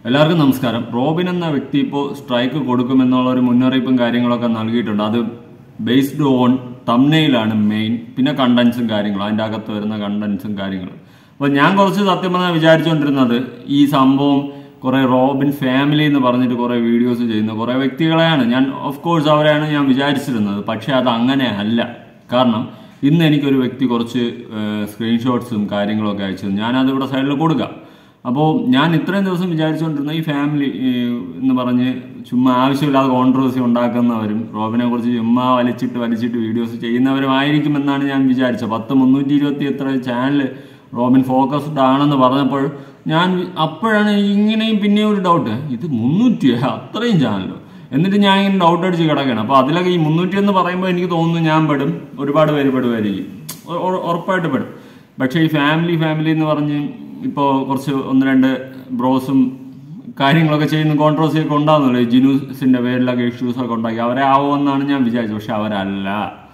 എല്ലാവർക്കും നമസ്കാരം റോബിൻ എന്ന വ്യക്തി ഇപ്പോൾ സ്ട്രൈക്ക് കൊടുക്കുമെന്നുള്ള ഒരു മുന്നറിയിപ്പും കാര്യങ്ങളൊക്കെ നൽകിയിട്ടുണ്ട് അത് ബേസ്ഡ് ഓൺ തമ്നയിലാണ് മെയിൻ പിന്നെ കണ്ടന്റ്സും കാര്യങ്ങളും അതിൻ്റെ അകത്ത് വരുന്ന കണ്ടന്റ്സും കാര്യങ്ങളും അപ്പോൾ ഞാൻ കുറച്ച് സത്യം പറഞ്ഞാൽ വിചാരിച്ചുകൊണ്ടിരുന്നത് ഈ സംഭവം കുറെ റോബിൻ ഫാമിലി എന്ന് പറഞ്ഞിട്ട് കുറെ വീഡിയോസ് ചെയ്യുന്ന കുറെ വ്യക്തികളെയാണ് ഞാൻ ഓഫ് കോഴ്സ് അവരെയാണ് ഞാൻ വിചാരിച്ചിരുന്നത് പക്ഷെ അത് അങ്ങനെ അല്ല കാരണം ഇന്ന് എനിക്കൊരു വ്യക്തി കുറച്ച് സ്ക്രീൻഷോട്ട്സും കാര്യങ്ങളൊക്കെ അയച്ചത് ഞാനത് ഇവിടെ സൈഡിൽ കൊടുക്കാം അപ്പോൾ ഞാൻ ഇത്രയും ദിവസം വിചാരിച്ചുകൊണ്ടിരുന്ന ഈ ഫാമിലി എന്ന് പറഞ്ഞ് ചുമ്മാ ആവശ്യമില്ലാതെ കോൺട്രവേഴ്സി ഉണ്ടാക്കുന്നവരും റോബിനെ കുറിച്ച് ചുമ്മാ വലിച്ചിട്ട് വലിച്ചിട്ട് വീഡിയോസ് ചെയ്യുന്നവരുമായിരിക്കുമെന്നാണ് ഞാൻ വിചാരിച്ചത് പത്ത് മുന്നൂറ്റി ഇരുപത്തി എത്ര ചാനൽ റോബിൻ ഫോക്കസ്ഡ് ആണെന്ന് പറഞ്ഞപ്പോൾ ഞാൻ വി- അപ്പോഴാണ് ഇങ്ങനെയും പിന്നെയും ഒരു ഡൗട്ട് ഇത് മുന്നൂറ്റി അത്രയും ചാനലോ എന്നിട്ട് ഞാൻ ഇങ്ങനെ ഡൗട്ട് അടിച്ച് കിടക്കുകയാണ് അപ്പോൾ അതിലൊക്കെ ഈ മുന്നൂറ്റി എന്ന് പറയുമ്പോൾ എനിക്ക് തോന്നുന്നു ഞാൻ പെടും ഒരുപാട് പേര് പെടുമായിരിക്കും ഉ- ഉ- ഉറപ്പായിട്ട് പെടും പക്ഷേ ഈ ഫാമിലി ഫാമിലി എന്ന് പറഞ്ഞ് ഇപ്പോൾ കുറച്ച് ഒന്ന് രണ്ട് ബ്രോസും കാര്യങ്ങളൊക്കെ ചെയ്യുന്ന കോൺട്രവേഴ്സി ഒക്കെ ഉണ്ടാകുന്നല്ലോ ഈ ജിനൂസിന്റെ പേരിലൊക്കെ ഇഷ്യൂസ് ഒക്കെ ഉണ്ടാക്കി അവരെ ആവുമെന്നാണ് ഞാൻ വിചാരിച്ചത് പക്ഷെ അവരല്ല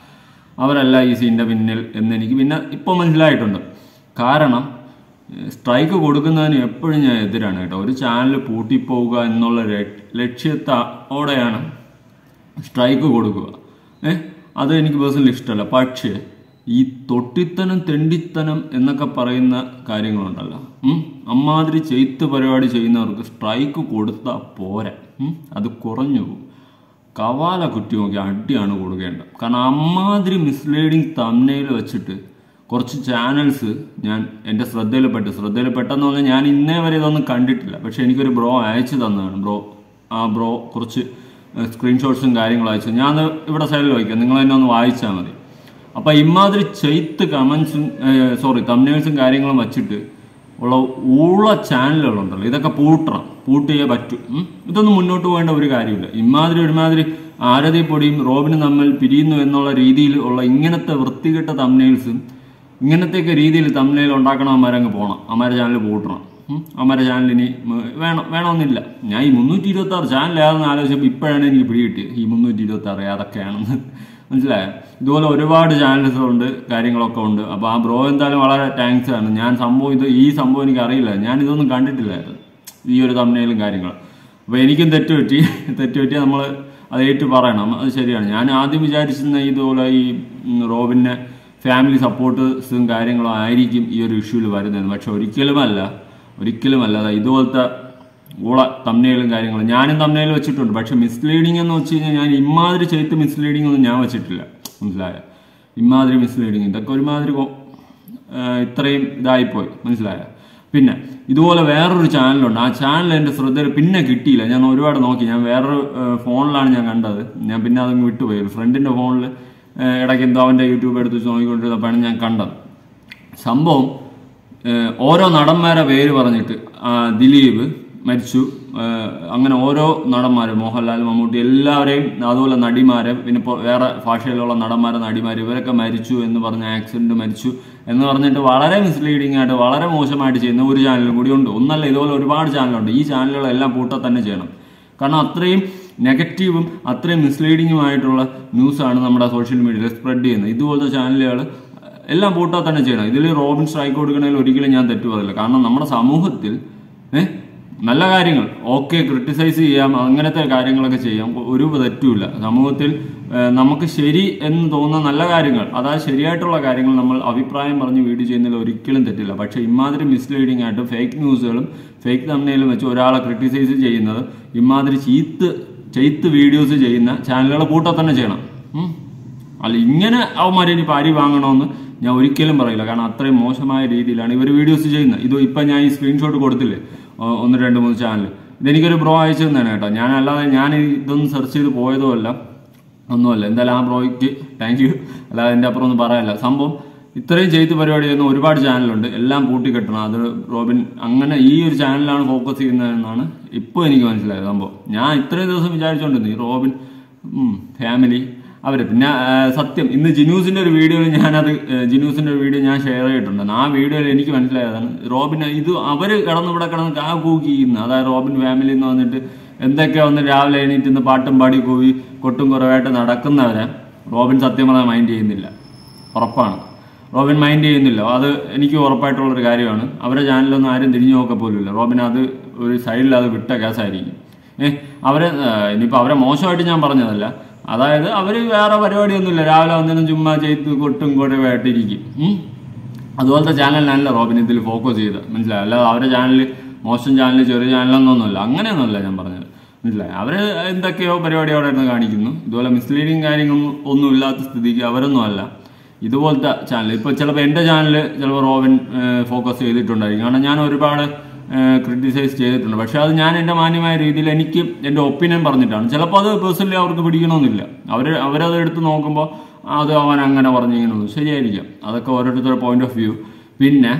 അവരല്ല ഈ സീൻ്റെ പിന്നിൽ എന്ന് എനിക്ക് പിന്നെ ഇപ്പോൾ മനസ്സിലായിട്ടുണ്ട് കാരണം സ്ട്രൈക്ക് കൊടുക്കുന്നതിന് എപ്പോഴും ഞാൻ എതിരാണ് കേട്ടോ ഒരു ചാനൽ പൂട്ടിപ്പോവുക എന്നുള്ള ല- ലക്ഷ്യത്തോടെയാണ് സ്ട്രൈക്ക് കൊടുക്കുക ഏ അത് എനിക്ക് പേഴ്സണലി ഇഷ്ടമല്ല പക്ഷേ ഈ തൊട്ടിത്തനം തെണ്ടിത്തനം എന്നൊക്കെ പറയുന്ന കാര്യങ്ങളുണ്ടല്ലോ ഉം, അമ്മാതിരി ചെയ്ത്ത് പരിപാടി ചെയ്യുന്നവർക്ക് സ്ട്രൈക്ക് കൊടുത്താൽ പോരാ ഉം, അത് കുറഞ്ഞു പോകും കവാല കുറ്റി നോക്കി അടിയാണ് കൊടുക്കേണ്ടത് കാരണം അമ്മാതിരി മിസ്ലീഡിങ് തമ്മനയിൽ വെച്ചിട്ട് കുറച്ച് ചാനൽസ് ഞാൻ എൻ്റെ ശ്രദ്ധയിൽപ്പെട്ട് ശ്രദ്ധയിൽപ്പെട്ടെന്ന് പറഞ്ഞാൽ ഞാൻ ഇന്നേ വരെ ഇതൊന്നും കണ്ടിട്ടില്ല പക്ഷെ എനിക്കൊരു ബ്രോ അയച്ചു തന്നതാണ് ബ്രോ ആ ബ്രോ കുറച്ച് സ്ക്രീൻഷോട്ട്സും കാര്യങ്ങളും അയച്ചു ഞാൻ അത് ഇവിടെ സൈഡിൽ വയ്ക്കാം നിങ്ങൾ എന്നെ ഒന്ന് വായിച്ചാൽ മതി അപ്പം ഇമാതിരി ചെയ്ത്ത് കമൻസും സോറി തമ്നേഴ്സും കാര്യങ്ങളും വച്ചിട്ട് ഉള്ള ഊള ചാനലുകളുണ്ടല്ലോ ഇതൊക്കെ പൂട്ടണം പൂട്ടിയേ പറ്റൂ ഉം. ഇതൊന്നും മുന്നോട്ട് പോകേണ്ട ഒരു കാര്യമില്ല ഇമാതിരി ഒരുമാതിരി ആരതി പൊടിയും റോബിനും തമ്മിൽ പിരിയുന്നു എന്നുള്ള രീതിയിൽ ഉള്ള ഇങ്ങനത്തെ വൃത്തികെട്ട തമ്നേൽസും ഇങ്ങനത്തെയൊക്കെ രീതിയിൽ തമ്മിൽ ഉണ്ടാക്കണം അമ്മാരങ്ങ് പോകണം അമ്മാരെ ചാനൽ പൂട്ടണം ഉം. അമ്മാരെ ചാനൽ ഇനി ഉം, വേണം വേണമെന്നില്ല ഞാൻ ഈ മുന്നൂറ്റി ഇരുപത്തി ആറ് ചാനൽ ഏതെന്ന് ആലോചിച്ചപ്പോൾ ഇപ്പോഴാണ് എനിക്ക് പിടികിട്ടിയത് ഈ മുന്നൂറ്റി ഇരുപത്തി ആറ് ഏതൊക്കെയാണെന്ന് മനസ്സിലായോ ഇതുപോലെ ഒരുപാട് ചാനൽസ് ഉണ്ട് കാര്യങ്ങളൊക്കെ ഉണ്ട് അപ്പോൾ ആ ബ്രോ എന്തായാലും വളരെ താങ്ക്സ് ആണ് ഞാൻ സംഭവം ഇത് ഈ സംഭവം എനിക്ക് അറിയില്ല ഞാൻ ഇതൊന്നും കണ്ടിട്ടില്ലായിരുന്നു ഈ ഒരു തമ്മിലും കാര്യങ്ങൾ അപ്പോൾ എനിക്കും തെറ്റുപറ്റി തെറ്റുപറ്റി നമ്മൾ അത് ഏറ്റു പറയണം അത് ശരിയാണ് ഞാൻ ആദ്യം വിചാരിച്ചിരുന്ന ഇതുപോലെ ഈ ഉം, റോബിൻ്റെ ഫാമിലി സപ്പോർട്ടേഴ്സും കാര്യങ്ങളും ആയിരിക്കും ഈ ഒരു ഇഷ്യൂവിൽ വരുന്നത് പക്ഷെ ഒരിക്കലുമല്ല ഒരിക്കലുമല്ല അതാ ഇതുപോലത്തെ ഊള തമ്നയിലും കാര്യങ്ങളും ഞാനും തമ്നയിൽ വെച്ചിട്ടുണ്ട് പക്ഷെ മിസ്ലീഡിംഗ് എന്ന് വെച്ച് കഴിഞ്ഞാൽ ഞാൻ ഇമാതിരി ചെയ്ത് മിസ്ലീഡിംഗ് ഒന്നും ഞാൻ വെച്ചിട്ടില്ല മനസ്സിലായ ഇമാതിരി മിസ്ലീഡിങ് ഇതൊക്കെ ഒരുമാതിരി കൊ- ആ, ഇത്രയും ഇതായിപ്പോയി മനസ്സിലായ പിന്നെ ഇതുപോലെ വേറൊരു ചാനലുണ്ട് ആ ചാനൽ എൻ്റെ ശ്രദ്ധയിൽ പിന്നെ കിട്ടിയില്ല ഞാൻ ഒരുപാട് നോക്കി ഞാൻ വേറൊരു ആ, ഫോണിലാണ് ഞാൻ കണ്ടത് ഞാൻ പിന്നെ അതങ്ങ് വിട്ടുപോയി ഒരു ഫ്രണ്ടിൻ്റെ ഫോണിൽ ഇടയ്ക്ക് എന്തോ അവൻ്റെ യൂട്യൂബ് എടുത്ത് വെച്ച് നോക്കിക്കൊണ്ടിരുന്നപ്പോഴാണ് ഞാൻ കണ്ടത് സംഭവം ഏഹ് ഓരോ നടന്മാരെ പേര് പറഞ്ഞിട്ട് ആ, ദിലീപ് മരിച്ചു ഏഹ് അങ്ങനെ ഓരോ നടന്മാര് മോഹൻലാൽ മമ്മൂട്ടി എല്ലാവരെയും അതുപോലെ നടിമാരെ പിന്നെ ഇപ്പോൾ വേറെ ഭാഷയിലുള്ള നടന്മാരെ നടിമാര് ഇവരൊക്കെ മരിച്ചു എന്ന് പറഞ്ഞ ആക്സിഡന്റ് മരിച്ചു എന്ന് പറഞ്ഞിട്ട് വളരെ മിസ്ലീഡിംഗ് ആയിട്ട് വളരെ മോശമായിട്ട് ചെയ്യുന്ന ഒരു ചാനലും കൂടി ഉണ്ട് ഒന്നല്ല ഇതുപോലെ ഒരുപാട് ചാനലുണ്ട് ഈ ചാനലുകളെല്ലാം പൂട്ട തന്നെ ചെയ്യണം കാരണം അത്രയും നെഗറ്റീവും അത്രയും മിസ്ലീഡിങ്ങുമായിട്ടുള്ള ന്യൂസാണ് നമ്മുടെ സോഷ്യൽ മീഡിയയിൽ സ്പ്രെഡ് ചെയ്യുന്നത് ഇതുപോലത്തെ ചാനലുകൾ എല്ലാം പൂട്ടാ തന്നെ ചെയ്യണം ഇതിൽ റോബിൻ സ്ട്രൈക്ക് കൊടുക്കണതിൽ ഒരിക്കലും ഞാൻ തെറ്റു പറയില്ല കാരണം നമ്മുടെ സമൂഹത്തിൽ ഏഹ് നല്ല കാര്യങ്ങൾ ഓക്കെ ക്രിട്ടിസൈസ് ചെയ്യാം അങ്ങനത്തെ കാര്യങ്ങളൊക്കെ ചെയ്യാം ഒരു തെറ്റുമില്ല സമൂഹത്തിൽ ഏഹ്, നമുക്ക് ശരി എന്ന് തോന്നുന്ന നല്ല കാര്യങ്ങൾ അതായത് ശരിയായിട്ടുള്ള കാര്യങ്ങൾ നമ്മൾ അഭിപ്രായം പറഞ്ഞ് വീഡിയോ ചെയ്യുന്നതിൽ ഒരിക്കലും തെറ്റില്ല പക്ഷേ ഇമാതിരി മിസ്ലീഡിംഗ് ആയിട്ട് ഫേക്ക് ന്യൂസുകളും ഫേക്ക് തമ്മിലും വെച്ച് ഒരാളെ ക്രിട്ടിസൈസ് ചെയ്യുന്നത് ഇമാതിരി ചീത്ത് ചെയ്ത്ത് വീഡിയോസ് ചെയ്യുന്ന ചാനലുകളെ കൂട്ടാ തന്നെ ചെയ്യണം ഉം. അല്ല ഇങ്ങനെ അവന്മാരെ ഇനി പാരി വാങ്ങണമെന്ന് ഞാൻ ഒരിക്കലും പറയില്ല കാരണം അത്രയും മോശമായ രീതിയിലാണ് ഇവർ വീഡിയോസ് ചെയ്യുന്നത് ഇത് ഇപ്പം ഞാൻ ഈ സ്ക്രീൻഷോട്ട് കൊടുത്തില്ലേ ഒ- ഒന്ന് രണ്ട് മൂന്ന് ചാനൽ ഇതെനിക്കൊരു ബ്രോ അയച്ചു തന്നെയാണ് കേട്ടോ ഞാൻ അല്ലാതെ ഞാൻ ഇതൊന്നും സെർച്ച് ചെയ്ത് പോയതുമല്ല ഒന്നുമല്ല എന്തായാലും ആ ബ്രോയ്ക്ക് താങ്ക് യു അല്ലാതെ എൻ്റെ അപ്പുറം ഒന്നും പറയാനില്ല സംഭവം ഇത്രയും ചെയ്ത് പരിപാടി ചെയ്യുന്ന ഒരുപാട് ചാനലുണ്ട് എല്ലാം പൂട്ടിക്കെട്ടണം അത് റോബിൻ അങ്ങനെ ഈ ഒരു ചാനലാണ് ഫോക്കസ് ചെയ്യുന്നതെന്നാണ് ഇപ്പോൾ എനിക്ക് മനസ്സിലായത് സംഭവം ഞാൻ ഇത്രയും ദിവസം വിചാരിച്ചുകൊണ്ടിരുന്നു ഈ റോബിൻ ഫാമിലി അവര് പിന്നെ ആ, സത്യം ഇന്ന് ജിനൂസിന്റെ ഒരു വീഡിയോയിൽ ഞാനത് ആ, ജിനൂസിന്റെ ഒരു വീഡിയോ ഞാൻ ഷെയർ ചെയ്തിട്ടുണ്ട് ആ വീഡിയോയിൽ എനിക്ക് മനസ്സിലായതാണ് റോബിൻ ഇത് അവര് കടന്ന് ഇവിടെ കിടന്ന് കാ കൂക്കിന്ന് അതായത് റോബിൻ ഫാമിലി എന്ന് വന്നിട്ട് എന്തൊക്കെ വന്ന് രാവിലെ എണീറ്റ് ഇന്ന് പാട്ടും പാടി കൂവി കൊട്ടും കുറവായിട്ട് നടക്കുന്നവരെ റോബിൻ സത്യം പറഞ്ഞാൽ മൈൻഡ് ചെയ്യുന്നില്ല ഉറപ്പാണ് റോബിൻ മൈൻഡ് ചെയ്യുന്നില്ല അത് എനിക്ക് ഉറപ്പായിട്ടുള്ളൊരു കാര്യമാണ് അവരുടെ ചാനലൊന്നും ആരും തിരിഞ്ഞു നോക്ക പോലുമില്ല റോബിൻ അത് ഒരു സൈഡിൽ അത് വിട്ട കേസായിരിക്കും ഏഹ് അവരെ ഏഹ് ഇനിയിപ്പോൾ അവരെ മോശമായിട്ട് ഞാൻ പറഞ്ഞതല്ല അതായത് അവർ വേറെ പരിപാടിയൊന്നുമില്ല രാവിലെ വന്നതിനും ചുമ്മാ ചെയ്ത് കൊട്ടും കൊടവായിട്ടിരിക്കും ഉം. അതുപോലത്തെ ചാനലിനല്ല റോബിൻ ഇതിൽ ഫോക്കസ് ചെയ്ത് മനസ്സിലായി അല്ലാതെ അവരുടെ ചാനൽ മോശം ചാനൽ ചെറിയ ചാനലൊന്നുമല്ല അങ്ങനെയൊന്നുമല്ല ഞാൻ പറഞ്ഞത് മനസ്സിലായി അവർ എന്തൊക്കെയോ പരിപാടി അവിടെ ഇരുന്ന് കാണിക്കുന്നു ഇതുപോലെ മിസ്ലീഡിങ് കാര്യങ്ങളൊന്നും ഒന്നും ഇല്ലാത്ത സ്ഥിതിക്ക് അവരൊന്നും അല്ല ഇതുപോലത്തെ ചാനൽ ഇപ്പോൾ ചിലപ്പോൾ എൻ്റെ ചാനൽ ചിലപ്പോൾ റോബിൻ ഫോക്കസ് ചെയ്തിട്ടുണ്ടായിരിക്കും കാരണം ഞാൻ ഒരുപാട് ക്രിട്ടിസൈസ് ചെയ്തിട്ടുണ്ട് പക്ഷെ അത് ഞാൻ എൻ്റെ മാന്യമായ രീതിയിൽ എനിക്ക് എൻ്റെ ഒപ്പീനിയൻ പറഞ്ഞിട്ടാണ് ചിലപ്പോൾ അത് പേഴ്സണലി അവർക്ക് പിടിക്കണമെന്നില്ല അവർ അവരത് എടുത്ത് നോക്കുമ്പോൾ അത് അവൻ അങ്ങനെ പറഞ്ഞു ഇങ്ങനെ ഒന്നും ശരിയായിരിക്കാം അതൊക്കെ ഓരോരുത്തരുടെ പോയിന്റ് ഓഫ് വ്യൂ പിന്നെ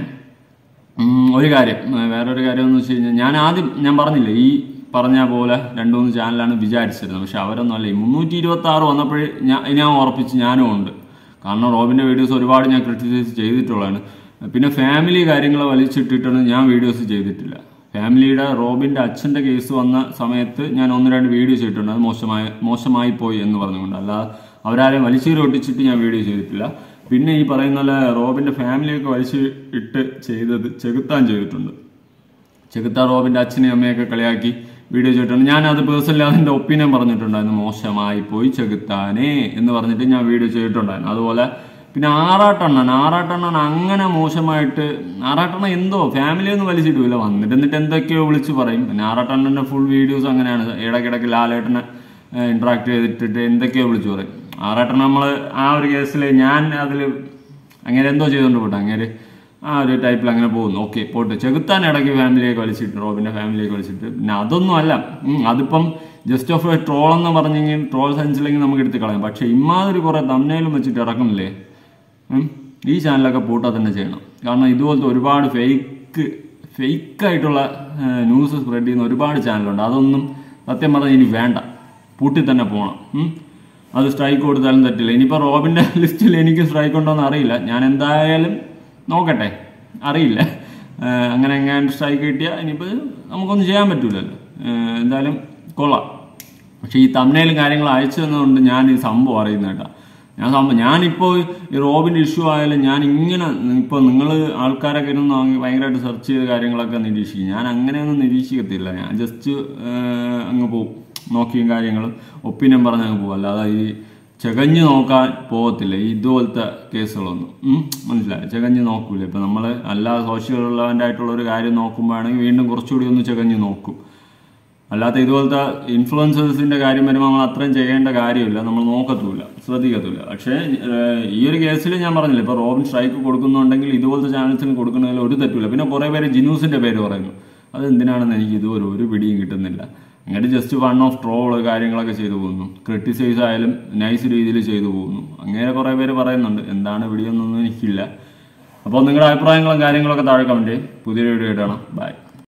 ഉം, ഒരു കാര്യം ഏഹ് വേറൊരു കാര്യം എന്ന് വെച്ച് കഴിഞ്ഞാൽ ഞാൻ ആദ്യം ഞാൻ പറഞ്ഞില്ലേ ഈ പറഞ്ഞ പോലെ രണ്ടു മൂന്ന് ചാനലാണ് വിചാരിച്ചിരുന്നത് പക്ഷെ അവരൊന്നും അല്ല ഈ മുന്നൂറ്റി ഇരുപത്തി ആറ് വന്നപ്പോഴേ ഞാൻ ഞാൻ ഉറപ്പിച്ച് ഞാനും ഉണ്ട് കാരണം റോബിൻ്റെ വീഡിയോസ് ഒരുപാട് ഞാൻ ക്രിട്ടിസൈസ് ചെയ്തിട്ടുള്ളതാണ് പിന്നെ ഫാമിലി കാര്യങ്ങൾ വലിച്ചിട്ടിട്ടൊന്നും ഞാൻ വീഡിയോസ് ചെയ്തിട്ടില്ല ഫാമിലിയുടെ റോബിൻ്റെ അച്ഛൻ്റെ കേസ് വന്ന സമയത്ത് ഞാൻ ഒന്ന് രണ്ട് വീഡിയോ ചെയ്തിട്ടുണ്ട് അത് മോശമായി മോശമായി പോയി എന്ന് പറഞ്ഞുകൊണ്ട് അല്ലാതെ അവരാരെയും വലിച്ചീരി ഒട്ടിച്ചിട്ട് ഞാൻ വീഡിയോ ചെയ്തിട്ടില്ല പിന്നെ ഈ പറയുന്ന പോലെ റോബിൻ്റെ ഫാമിലിയൊക്കെ വലിച്ച് ഇട്ട് ചെയ്തത് ചെകുത്താൻ ചെയ്തിട്ടുണ്ട് ചെകുത്താൻ റോബിൻ്റെ അച്ഛനെയും അമ്മയൊക്കെ കളിയാക്കി വീഡിയോ ചെയ്തിട്ടുണ്ട് ഞാൻ അത് പേഴ്സണലി അതിൻ്റെ ഒപ്പീനിയൻ പറഞ്ഞിട്ടുണ്ടായിരുന്നു മോശമായി പോയി ചെകുത്താനേ എന്ന് പറഞ്ഞിട്ട് ഞാൻ വീഡിയോ ചെയ്തിട്ടുണ്ടായിരുന്നു അതുപോലെ പിന്നെ ആറാട്ടെണ്ണൻ ആറാട്ടെണ്ണൻ അങ്ങനെ മോശമായിട്ട് ആറാട്ടെണ്ണൻ എന്തോ ഫാമിലി ഒന്നും വലിച്ചിട്ടില്ല വന്നിട്ട് എന്നിട്ട് എന്തൊക്കെയോ വിളിച്ച് പറയും പിന്നെ ആറാട്ടെണ്ണൻ്റെ ഫുൾ വീഡിയോസ് അങ്ങനെയാണ് ഇടയ്ക്കിടയ്ക്ക് ലാലേട്ടനെ ഇന്ററാക്ട് ചെയ്തിട്ടിട്ട് എന്തൊക്കെയോ വിളിച്ചു പറയും ആറാട്ടെണ്ണൻ നമ്മൾ ആ ഒരു കേസിൽ ഞാൻ അതിൽ അങ്ങനെ എന്തോ ചെയ്തുകൊണ്ട് പോട്ടെ അങ്ങനെ ആ ഒരു ടൈപ്പിൽ അങ്ങനെ പോകുന്നു ഓക്കെ പോട്ടെ ചെകുത്താൻ ഇടയ്ക്ക് ഫാമിലിയൊക്കെ വലിച്ചിട്ട് റോബിന്റെ ഫാമിലിയൊക്കെ വലിച്ചിട്ട് പിന്നെ അതൊന്നും അല്ല ഉം, അതിപ്പം ജസ്റ്റ് ഓഫ് ട്രോൾ എന്ന് പറഞ്ഞെങ്കിൽ ട്രോൾ സെൻസിലെങ്കിൽ നമുക്ക് എടുത്ത് കളയാം പക്ഷെ ഇമാതിരി കുറെ തമ്മനയിലും വെച്ചിട്ട് ഇറക്കുന്നില്ലേ ഉം, ഈ ചാനലൊക്കെ പൂട്ടാ തന്നെ ചെയ്യണം കാരണം ഇതുപോലത്തെ ഒരുപാട് ഫേക്ക് ഫേക്കായിട്ടുള്ള ന്യൂസ് സ്പ്രെഡ് ചെയ്യുന്ന ഒരുപാട് ചാനലുണ്ട് അതൊന്നും സത്യം പറഞ്ഞാൽ ഇനി വേണ്ട പൂട്ടി തന്നെ പോകണം ഉം. അത് സ്ട്രൈക്ക് കൊടുത്താലും തെറ്റില്ല ഇനിയിപ്പോൾ റോബിൻ്റെ ലിസ്റ്റിൽ എനിക്ക് സ്ട്രൈക്ക് ഉണ്ടോ എന്ന് അറിയില്ല ഞാൻ എന്തായാലും നോക്കട്ടെ അറിയില്ല ഏഹ് അങ്ങനെ എങ്ങനെ സ്ട്രൈക്ക് കിട്ടിയാൽ ഇനിയിപ്പോൾ നമുക്കൊന്നും ചെയ്യാൻ പറ്റൂലല്ലോ ഏഹ് എന്തായാലും കൊള്ളാം പക്ഷെ ഈ തമ്മനയിലും കാര്യങ്ങൾ അയച്ചു തന്നതുകൊണ്ട് ഞാൻ ഈ സംഭവം അറിയുന്ന കേട്ടാ ഞാൻ സംഭവം ഞാനിപ്പോൾ ഈ റോബിൻ്റെ ഇഷ്യൂ ആയാലും ഞാൻ ഇങ്ങനെ ഇപ്പോൾ നിങ്ങൾ ആൾക്കാരൊക്കെ ഇരുന്ന് അങ്ങ് ഭയങ്കരമായിട്ട് സെർച്ച് ചെയ്ത കാര്യങ്ങളൊക്കെ നിരീക്ഷിക്കും ഞാൻ അങ്ങനെയൊന്നും നിരീക്ഷിക്കത്തില്ല ഞാൻ ജസ്റ്റ് അങ്ങ് പോവും നോക്കിയും കാര്യങ്ങളും ഒപ്പീനിയൻ പറഞ്ഞ് അങ്ങ് പോകും അല്ലാതെ ഈ ചകഞ്ഞ് നോക്കാൻ പോകത്തില്ല ഈ ഇതുപോലത്തെ കേസുകളൊന്നും ഉം, മനസ്സിലായി ചകഞ്ഞ് നോക്കൂല ഇപ്പം നമ്മൾ അല്ലാതെ സോഷ്യൽ റിലവൻ്റ് ആയിട്ടുള്ള ഒരു കാര്യം നോക്കുമ്പോഴാണെങ്കിൽ വീണ്ടും കുറച്ചുകൂടി ഒന്ന് ചകഞ്ഞ് നോക്കും അല്ലാത്ത ഇതുപോലത്തെ ഇൻഫ്ലുവൻസേഴ്സിന്റെ കാര്യം വരുമ്പോൾ നമ്മൾ അത്രയും ചെയ്യേണ്ട കാര്യമില്ല നമ്മൾ നോക്കത്തുമില്ല ശ്രദ്ധിക്കത്തുമില്ല പക്ഷേ ഏഹ്, ഈ ഒരു കേസിൽ ഞാൻ പറഞ്ഞില്ല ഇപ്പൊ റോബിൻ സ്ട്രൈക്ക് കൊടുക്കുന്നുണ്ടെങ്കിൽ ഇതുപോലത്തെ ചാനൽസിന് കൊടുക്കുന്നതിൽ ഒരു തെറ്റില്ല പിന്നെ കുറെ പേര് ജിനൂസിന്റെ പേര് പറയുന്നു അത് എന്തിനാണെന്ന് എനിക്ക് ഇതുവരെ ഒരു പിടിയും കിട്ടുന്നില്ല അങ്ങനെ ജസ്റ്റ് വൺ ഓഫ് ട്രോള് കാര്യങ്ങളൊക്കെ ചെയ്തു പോകുന്നു ക്രിട്ടിസൈസ് ആയാലും നൈസ് രീതിയിൽ ചെയ്തു പോകുന്നു അങ്ങനെ കുറെ പേര് പറയുന്നുണ്ട് എന്താണ് പിടിയൊന്നും എനിക്കില്ല അപ്പോൾ നിങ്ങളുടെ അഭിപ്രായങ്ങളും കാര്യങ്ങളൊക്കെ താഴെ കമന്റ് ചെയ്യും പുതിയൊരു വീഡിയോ ഇടണം ബൈ